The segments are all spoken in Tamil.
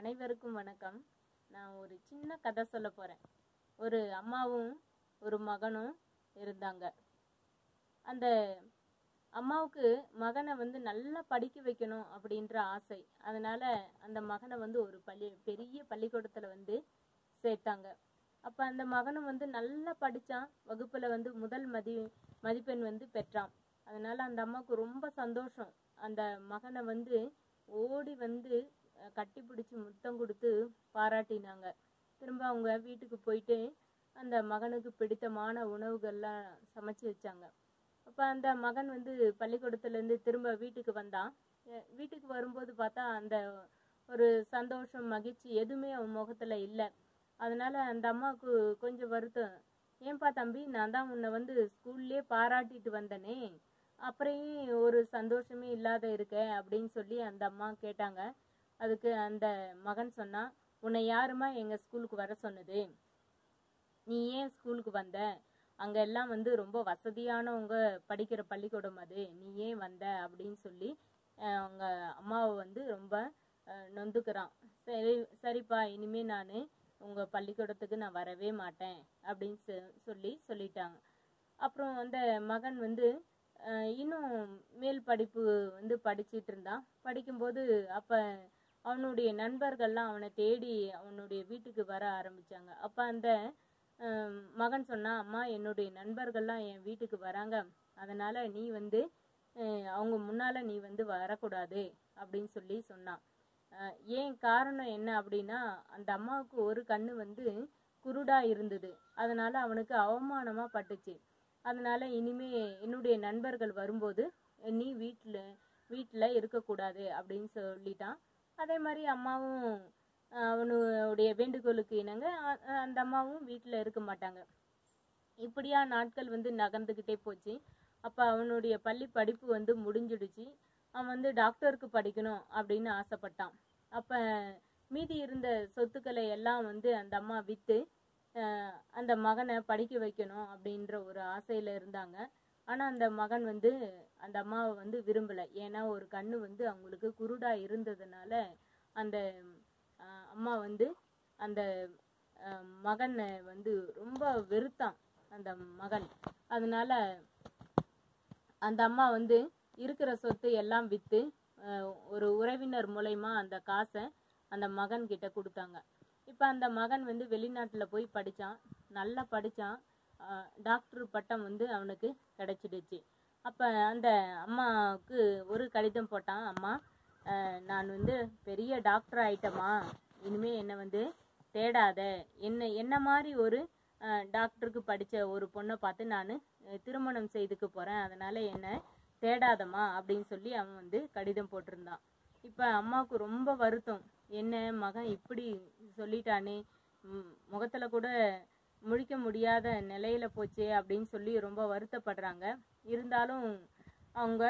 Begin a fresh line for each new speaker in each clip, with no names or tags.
அனைவருக்கும் வணக்கம் நான் ஒரு சின்ன கதை சொல்ல போகிறேன் ஒரு அம்மாவும் ஒரு மகனும் இருந்தாங்க அந்த அம்மாவுக்கு மகனை வந்து நல்லா படிக்க வைக்கணும் அப்படின்ற ஆசை அதனால அந்த மகனை வந்து ஒரு பள்ளி பெரிய பள்ளிக்கூடத்தில் வந்து சேர்த்தாங்க அப்போ அந்த மகனும் வந்து நல்லா படித்தான் வகுப்பில் வந்து முதல் மதி மதிப்பெண் வந்து பெற்றான் அதனால அந்த அம்மாவுக்கு ரொம்ப சந்தோஷம் அந்த மகனை வந்து ஓடி வந்து அஹ், கட்டிப்பிடிச்சு முத்தம் கொடுத்து பாராட்டினாங்க திரும்ப அவங்க வீட்டுக்கு போயிட்டு அந்த மகனுக்கு பிடித்தமான உணவுகள்லாம் சமைச்சு வச்சாங்க அப்போ அந்த மகன் வந்து பள்ளிக்கூடத்துலேருந்து திரும்ப வீட்டுக்கு வந்தான் அஹ் வீட்டுக்கு வரும்போது பார்த்தா அந்த ஒரு சந்தோஷம் மகிழ்ச்சி எதுவுமே அவன் முகத்தில் இல்லை அதனால அந்த அம்மாவுக்கு கொஞ்சம் வருத்தம் ஏன்பா தம்பி நான் தான் உன்னை வந்து ஸ்கூல்லே பாராட்டிட்டு வந்தனே அப்புறம் ஏன் ஒரு சந்தோஷமே இல்லாத இருக்க அப்படின்னு சொல்லி அந்த அம்மா கேட்டாங்க அதுக்கு அந்த மகன் சொன்னான் உன்னை யாருமா எங்கள் ஸ்கூலுக்கு வர சொன்னது நீ ஏன் ஸ்கூலுக்கு வந்த அங்க எல்லாம் வந்து ரொம்ப வசதியானவங்க படிக்கிற பள்ளிக்கூடம் அது நீ ஏன் வந்த அப்படின்னு சொல்லி அஹ் அவங்க அம்மாவை வந்து ரொம்ப அஹ், நொந்துக்கிறான் சரி சரிப்பா இனிமே நான் உங்க பள்ளிக்கூடத்துக்கு நான் வரவே மாட்டேன் அப்படின்னு சொ- சொல்லி சொல்லிட்டாங்க அப்புறம் அந்த மகன் வந்து அஹ், இன்னும் மேல் படிப்பு வந்து படிச்சிட்டு இருந்தான் படிக்கும்போது அப்ப அவனுடைய நண்பர்கள்லாம் அவனை தேடி அவனுடைய வீட்டுக்கு வர ஆரம்பிச்சாங்க அப்ப அந்த அஹ், மகன் சொன்னான் அம்மா என்னுடைய நண்பர்கள்லாம் என் வீட்டுக்கு வராங்க அதனால நீ வந்து அஹ், அவங்க முன்னால நீ வந்து வரக்கூடாது அப்படின்னு சொல்லி சொன்னான் அஹ், ஏன் காரணம் என்ன அப்படின்னா அந்த அம்மாவுக்கு ஒரு கண்ணு வந்து குருடா இருந்தது அதனால அவனுக்கு அவமானமா பட்டுச்சு அதனால இனிமே என்னுடைய நண்பர்கள் வரும்போது நீ வீட்டில் வீட்டில் இருக்கக்கூடாது அப்படின்னு சொல்லிட்டான் அதே மாதிரி அம்மாவும் அஹ், அவனுடைய வேண்டுகோளுக்கு இணங்க அ- அ- அந்த அம்மாவும் வீட்டில் இருக்க மாட்டாங்க இப்படியா நாட்கள் வந்து நகர்ந்துக்கிட்டே போச்சு அப்போ அவனுடைய பள்ளி படிப்பு வந்து முடிஞ்சிடுச்சு அவன் வந்து டாக்டருக்கு படிக்கணும் அப்படின்னு ஆசைப்பட்டான் அப்போ மீதி இருந்த சொத்துக்களை எல்லாம் வந்து அந்த அம்மா விற்று அந்த மகனை படிக்க வைக்கணும் அப்படின்ற ஒரு ஆசையில் இருந்தாங்க ஆனால் அந்த மகன் வந்து அந்த அம்மாவை வந்து விரும்பலை ஏன்னா ஒரு கண்ணு வந்து அவங்களுக்கு குருடா இருந்ததுனால அந்த அஹ், அம்மா வந்து அந்த அஹ், மகனை வந்து ரொம்ப வெறுத்தான் அந்த மகன் அதனால அந்த அம்மா வந்து இருக்கிற சொத்து எல்லாம் விற்று ஒரு உறவினர் மூலயமா அந்த காசை அந்த மகன் கிட்ட கொடுத்தாங்க இப்போ அந்த மகன் வந்து வெளிநாட்டில் போய் படித்தான் நல்லா படித்தான் டாக்டர் பட்டம் வந்து அவனுக்கு கிடைச்சிடுச்சு அப்போ அந்த அம்மாவுக்கு ஒரு கடிதம் போட்டான் அம்மா அஹ், நான் வந்து பெரிய டாக்டர் ஆயிட்டமா இனிமே என்னை வந்து தேடாத என்ன என்ன மாதிரி ஒரு அஹ், டாக்டருக்கு படித்த ஒரு பொண்ணை பார்த்து நான் திருமணம் செய்துக்க போகிறேன் அதனால் என்னை தேடாதம்மா அப்படின்னு சொல்லி அவன் வந்து கடிதம் போட்டிருந்தான் இப்போ அம்மாவுக்கு ரொம்ப வருத்தம் என்ன மகன் இப்படி சொல்லிட்டானே ம், முகத்துல கூட முழிக்க முடியாத நிலையில போச்சே அப்படின்னு சொல்லி ரொம்ப வருத்தப்படுறாங்க இருந்தாலும் அவங்க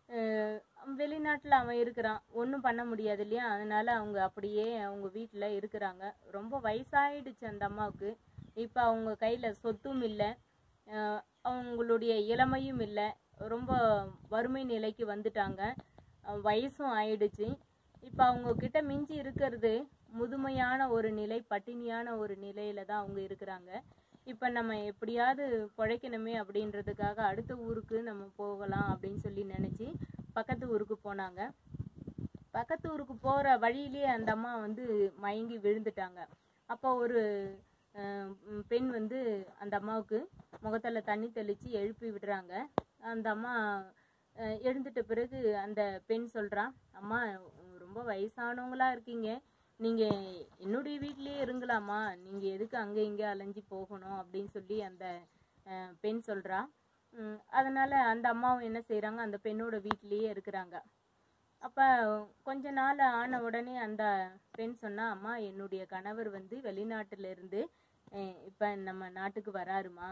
வெளிநாட்டில் அவன் இருக்கிறான் ஒன்றும் பண்ண முடியாது இல்லையா அதனால அவங்க அப்படியே அவங்க வீட்டில் இருக்கிறாங்க ரொம்ப வயசாயிடுச்சு அந்த அம்மாவுக்கு இப்போ அவங்க கையில் சொத்தும் இல்லை அஹ் அவங்களுடைய இளமையும் இல்லை ரொம்ப வறுமை நிலைக்கு வந்துட்டாங்க அஹ் வயசும் ஆயிடுச்சு இப்போ அவங்க கிட்ட மிஞ்சி இருக்கிறது முதுமையான ஒரு நிலை பட்டினியான ஒரு நிலையில தான் அவங்க இருக்கிறாங்க இப்போ நம்ம எப்படியாவது பிழைக்கணுமே அப்படின்றதுக்காக அடுத்த ஊருக்கு நம்ம போகலாம் அப்படின்னு சொல்லி நினச்சி பக்கத்து ஊருக்கு போனாங்க பக்கத்து ஊருக்கு போகிற வழியிலேயே அந்த அம்மா வந்து மயங்கி விழுந்துட்டாங்க அப்போ ஒரு அஹ், ம், பெண் வந்து அந்த அம்மாவுக்கு முகத்துல தண்ணி தெளித்து எழுப்பி விடுறாங்க அந்த அம்மா அஹ், எழுந்துட்ட பிறகு அந்த பெண் சொல்றா அம்மா ரொம்ப வயசானவங்களா இருக்கீங்க நீங்க என்னுடைய வீட்லயே இருங்களாம்மா நீங்க எதுக்கு அங்க இங்க அலைஞ்சு போகணும் அப்படின்னு சொல்லி அந்த அஹ், பெண் சொல்றா உம், அதனால அந்த அம்மாவும் என்ன செய்றாங்க அந்த பெண்ணோட வீட்டிலேயே இருக்கிறாங்க அப்ப கொஞ்ச நாள் ஆன உடனே அந்த பெண் சொன்னா அம்மா என்னுடைய கணவர் வந்து வெளிநாட்டுல இருந்து அஹ், இப்ப நம்ம நாட்டுக்கு வராருமா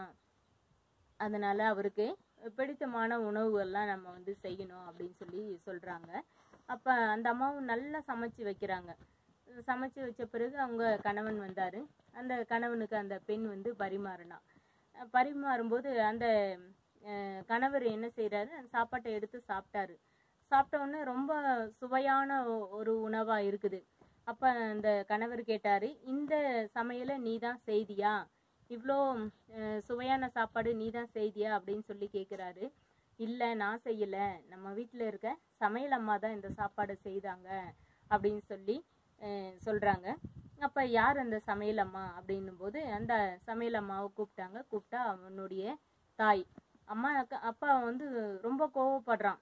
அதனால அவருக்கு பிடித்தமான உணவுகள்லாம் நம்ம வந்து செய்யணும் அப்படின்னு சொல்லி சொல்றாங்க அப்ப அந்த அம்மாவும் நல்லா சமைச்சு வைக்கிறாங்க சமைச்சு வச்ச பிறகு அவங்க கணவன் வந்தாரு அந்த கணவனுக்கு அந்த பெண் வந்து பரிமாறினா அஹ் பரிமாறும்போது அந்த அஹ், கணவர் என்ன செய்றாரு அந்த சாப்பாட்டை எடுத்து சாப்பிட்டாரு சாப்பிட்ட உடனே ரொம்ப சுவையான ஒ- ஒரு உணவா இருக்குது அப்போ அந்த கணவர் கேட்டார் இந்த சமையலை நீ தான் செய்தியா இவ்வளோ அஹ், சுவையான சாப்பாடு நீ தான் செய்தியா அப்படின்னு சொல்லி கேட்குறாரு இல்லை நான் செய்யலை நம்ம வீட்டில் இருக்க சமையல் அம்மா தான் இந்த சாப்பாடு செய்தாங்க அப்படின்னு சொல்லி சொல்கிறாங்க அப்போ யார் அந்த சமையல் அம்மா அப்படின்னும் போது அந்த சமையல் அம்மாவை கூப்பிட்டாங்க கூப்பிட்டா அவனுடைய தாய் அம்மா அக்கா- அப்பா வந்து ரொம்ப கோவப்படுறான்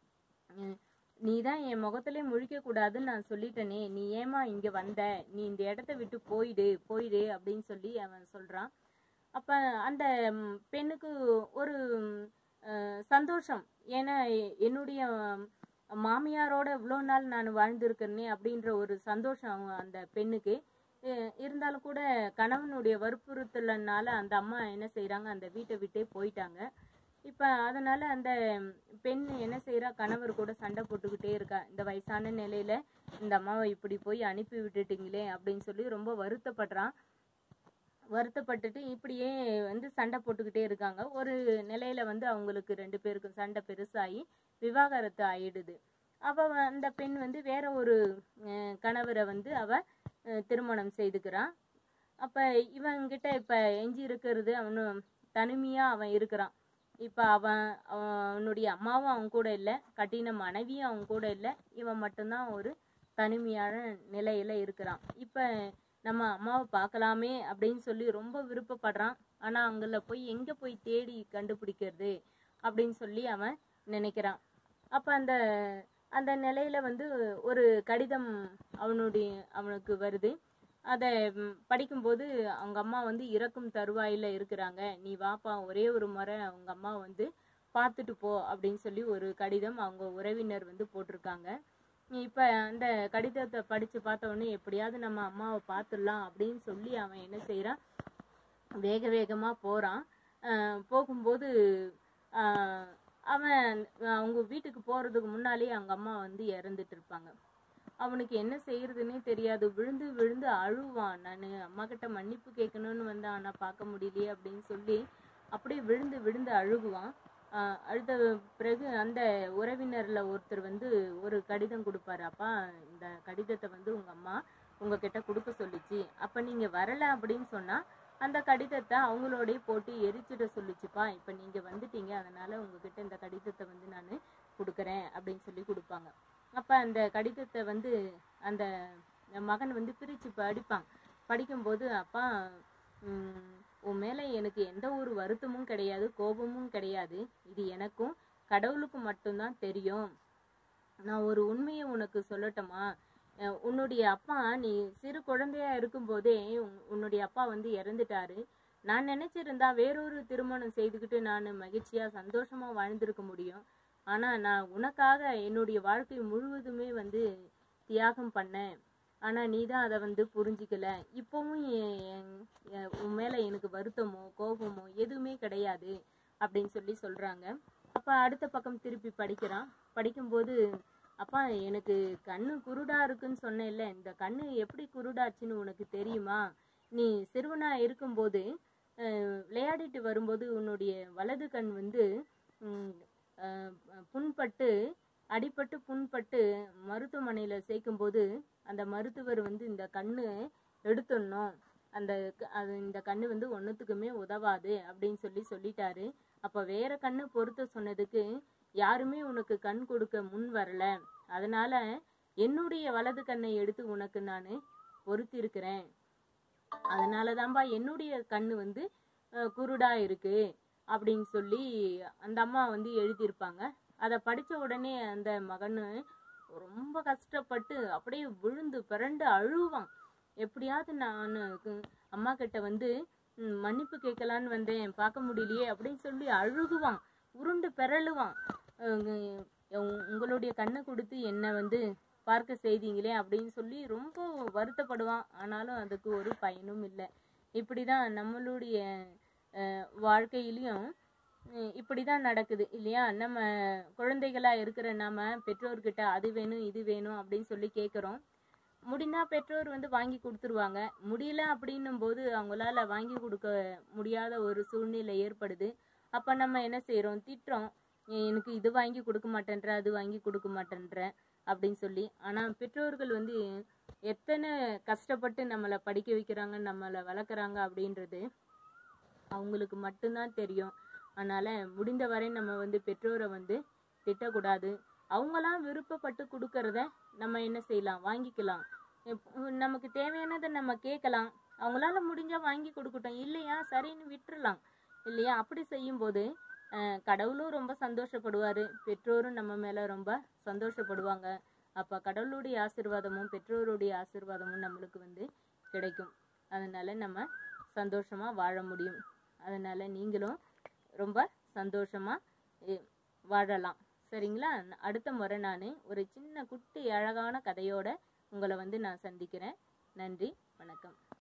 உம், நீ தான் என் முகத்திலே முழிக்க கூடாதுன்னு நான் சொல்லிட்டேனே நீ ஏமா இங்க வந்த நீ இந்த இடத்த விட்டு போயிடு போயிடு அப்படின்னு சொல்லி அவன் சொல்றான் அப்ப அந்த ம், பெண்ணுக்கு ஒரு ம், அஹ், சந்தோஷம் ஏன்னா எ- என்னுடைய ம், மாமியாரோட இவ்வளோ நாள் நான் வாழ்ந்திருக்கிறேனே அப்படின்ற ஒரு சந்தோஷம் அவங்க அந்த பெண்ணுக்கு அஹ், இருந்தாலும் கூட கணவனுடைய வற்புறுத்தலனால அந்த அம்மா என்ன செய்றாங்க அந்த வீட்டை விட்டே போயிட்டாங்க இப்போ அதனால அந்த பெண் என்ன செய்றா கணவர் கூட சண்டை போட்டுக்கிட்டே இருக்கா இந்த வயசான நிலையில இந்த அம்மாவை இப்படி போய் அனுப்பி விட்டுட்டீங்களே அப்படின்னு சொல்லி ரொம்ப வருத்தப்படுறான் வருத்தப்பட்டுட்டு இப்படியே வந்து சண்டை போட்டுக்கிட்டே இருக்காங்க ஒரு நிலையில வந்து அவங்களுக்கு ரெண்டு பேருக்கும் சண்டை பெருசாகி விவாகரத்து ஆயிடுது அவ வ- அந்த பெண் வந்து வேற ஒரு அஹ், கணவரை வந்து அவ அஹ், திருமணம் செய்துக்கிறான் அப்ப இவன்கிட்ட இப்ப எஞ்சி இருக்கிறது அவனு தனிமையா அவன் இருக்கிறான் இப்ப அவன் அவனுடைய அம்மாவும் அவன் கூட இல்லை கட்டின மனைவியும் அவன் கூட இல்லை இவன் மட்டும்தான் ஒரு தனிமையான நிலையில இருக்கிறான் இப்ப நம்ம அம்மாவை பார்க்கலாமே அப்படின்னு சொல்லி ரொம்ப விருப்பப்படுறான் ஆனா அங்கல போய் எங்க போய் தேடி கண்டுபிடிக்கிறது அப்படின்னு சொல்லி அவன் நினைக்கிறான் அப்ப அந்த அந்த நிலையில வந்து ஒரு கடிதம் அவனுடைய அவனுக்கு வருது அதை ம், படிக்கும்போது அவங்க அம்மா வந்து இறக்கும் தருவாயில இருக்கிறாங்க நீ வாப்பா ஒரே ஒரு முறை அவங்க அம்மா வந்து பார்த்துட்டு போ அப்படின்னு சொல்லி ஒரு கடிதம் அவங்க உறவினர் வந்து போட்டிருக்காங்க இப்ப அந்த கடிதத்தை படிச்சு பார்த்த உடனே எப்படியாவது நம்ம அம்மாவை பார்த்துடலாம் அப்படின்னு சொல்லி அவன் என்ன செய்றான் வேக வேகமா போறான் அஹ் போகும்போது அஹ் அவன் அவங்க வீட்டுக்கு போறதுக்கு முன்னாலே அவங்க அம்மா வந்து இறந்துட்டு இருப்பாங்க அவனுக்கு என்ன செய்யறதுன்னே தெரியாது விழுந்து விழுந்து அழுவான் நான் அம்மா கிட்ட மன்னிப்பு கேட்கணும்னு வந்தேன் ஆனா பார்க்க முடியலையே அப்படின்னு சொல்லி அப்படியே விழுந்து விழுந்து அழுகுவான் ஆஹ் அழுத பிறகு அந்த உறவினர்ல ஒருத்தர் வந்து ஒரு கடிதம் கொடுப்பாரு அப்பா இந்த கடிதத்தை வந்து உங்க அம்மா உங்ககிட்ட கொடுக்க சொல்லிச்சு அப்ப நீங்க வரல அப்படின்னு சொன்னா அந்த கடிதத்தை அவங்களோடய போட்டு எரிச்சிட சொல்லிச்சுப்பா இப்ப நீங்க வந்துட்டீங்க அதனால உங்ககிட்ட இந்த கடிதத்தை வந்து நான் கொடுக்குறேன் அப்படின்னு சொல்லி கொடுப்பாங்க அப்ப அந்த கடிதத்தை வந்து அந்த மகன் வந்து பிரிச்சு படிப்பான் படிக்கும்போது அப்பா உம், உன் மேல எனக்கு எந்த ஒரு வருத்தமும் கிடையாது கோபமும் கிடையாது இது எனக்கும் கடவுளுக்கு மட்டும்தான் தெரியும் நான் ஒரு உண்மையை உனக்கு சொல்லட்டுமா அஹ் உன்னுடைய அப்பா நீ சிறு குழந்தையா இருக்கும்போதே உன்- உன்னுடைய அப்பா வந்து இறந்துட்டாரு நான் நினைச்சிருந்தா வேறொரு திருமணம் செய்துக்கிட்டு நான் மகிழ்ச்சியா சந்தோஷமா வாழ்ந்திருக்க முடியும் ஆனா நான் உனக்காக என்னுடைய வாழ்க்கை முழுவதுமே வந்து தியாகம் பண்ணேன் ஆனா நீ தான் அதை வந்து புரிஞ்சிக்கல இப்பவும் என்- என்- என் உன் மேல எனக்கு வருத்தமோ கோபமோ எதுவுமே கிடையாது அப்படின்னு சொல்லி சொல்றாங்க அப்ப அடுத்த பக்கம் திருப்பி படிக்கிறான் படிக்கும்போது அப்பா எனக்கு கண்ணு குருடா இருக்குன்னு சொன்னேன்ல இந்த கண்ணு எப்படி குருடாச்சுன்னு உனக்கு தெரியுமா நீ சிறுவனா இருக்கும்போது அஹ், விளையாடிட்டு வரும்போது உன்னுடைய வலது கண் வந்து ம், அஹ், புண்பட்டு அடிபட்டு புண்பட்டு மருத்துவமனையில சேர்க்கும்போது அந்த மருத்துவர் வந்து இந்த கண்ணு எடுத்துடணும் அந்த க- அது இந்த கண்ணு வந்து ஒன்றுத்துக்குமே உதவாது அப்படின்னு சொல்லி சொல்லிட்டாரு அப்ப வேற கண்ணு பொருத்த சொன்னதுக்கு யாருமே உனக்கு கண் கொடுக்க முன் வரல அதனால என்னுடைய வலது கண்ணை எடுத்து உனக்கு நான் பொருத்திருக்கிறேன் அதனால தான்பா என்னுடைய கண்ணு வந்து அஹ், குருடா இருக்கு அப்படின்னு சொல்லி அந்த அம்மா வந்து எழுதியிருப்பாங்க அதை படிச்ச உடனே அந்த மகனு ரொம்ப கஷ்டப்பட்டு அப்படியே விழுந்து பிறண்டு அழுவான் எப்படியாவது நான் அம்மா கிட்ட வந்து ம், மன்னிப்பு கேட்கலான்னு வந்தேன் பார்க்க முடியலையே அப்படின்னு சொல்லி அழுகுவான் உருண்டு பிறழுவான் அஹ் உ- உங்களுடைய கண்ணை கொடுத்து என்னை வந்து பார்க்க செய்தீங்களே அப்படின்னு சொல்லி ரொம்ப வருத்தப்படுவான் ஆனாலும் அதுக்கு ஒரு பயனும் இல்லை இப்படிதான் நம்மளுடைய அஹ், வாழ்க்கையிலயும் அஹ், இப்படிதான் நடக்குது இல்லையா நம்ம குழந்தைகளா இருக்கிற நாம பெற்றோர்கிட்ட அது வேணும் இது வேணும் அப்படின்னு சொல்லி கேட்குறோம் முடிந்தா பெற்றோர் வந்து வாங்கி கொடுத்துருவாங்க முடியல அப்படின்னும் போது அவங்களால வாங்கி கொடுக்க முடியாத ஒரு சூழ்நிலை ஏற்படுது அப்ப நம்ம என்ன செய்றோம் திட்டுறோம் எனக்கு இது வாங்கி கொடுக்க மாட்டேன்ற அது வாங்கி கொடுக்க மாட்டேன்ற அப்படின்னு சொல்லி ஆனால் பெற்றோர்கள் வந்து எத்தனை கஷ்டப்பட்டு நம்மளை படிக்க வைக்கிறாங்க நம்மளை வளர்க்குறாங்க அப்படின்றது அவங்களுக்கு மட்டும்தான் தெரியும் அதனால் முடிந்த வரை நம்ம வந்து பெற்றோரை வந்து திட்டக்கூடாது அவங்களாம் விருப்பப்பட்டு கொடுக்கறத நம்ம என்ன செய்யலாம் வாங்கிக்கலாம் இப்ப நமக்கு தேவையானதை நம்ம கேட்கலாம் அவங்களால முடிஞ்சால் வாங்கி கொடுக்கட்டும் இல்லையா சரின்னு விட்டுறலாம் இல்லையா அப்படி செய்யும்போது அஹ், கடவுளும் ரொம்ப சந்தோஷப்படுவார் பெற்றோரும் நம்ம மேலே ரொம்ப சந்தோஷப்படுவாங்க அப்போ கடவுளுடைய ஆசீர்வாதமும் பெற்றோருடைய ஆசீர்வாதமும் நம்மளுக்கு வந்து கிடைக்கும் அதனால நம்ம சந்தோஷமாக வாழ முடியும் அதனால நீங்களும் ரொம்ப சந்தோஷமாக வாழலாம் சரிங்களா அடுத்த முறை நான் ஒரு சின்ன குட்டி அழகான கதையோட உங்களை வந்து நான் சந்திக்கிறேன் நன்றி வணக்கம்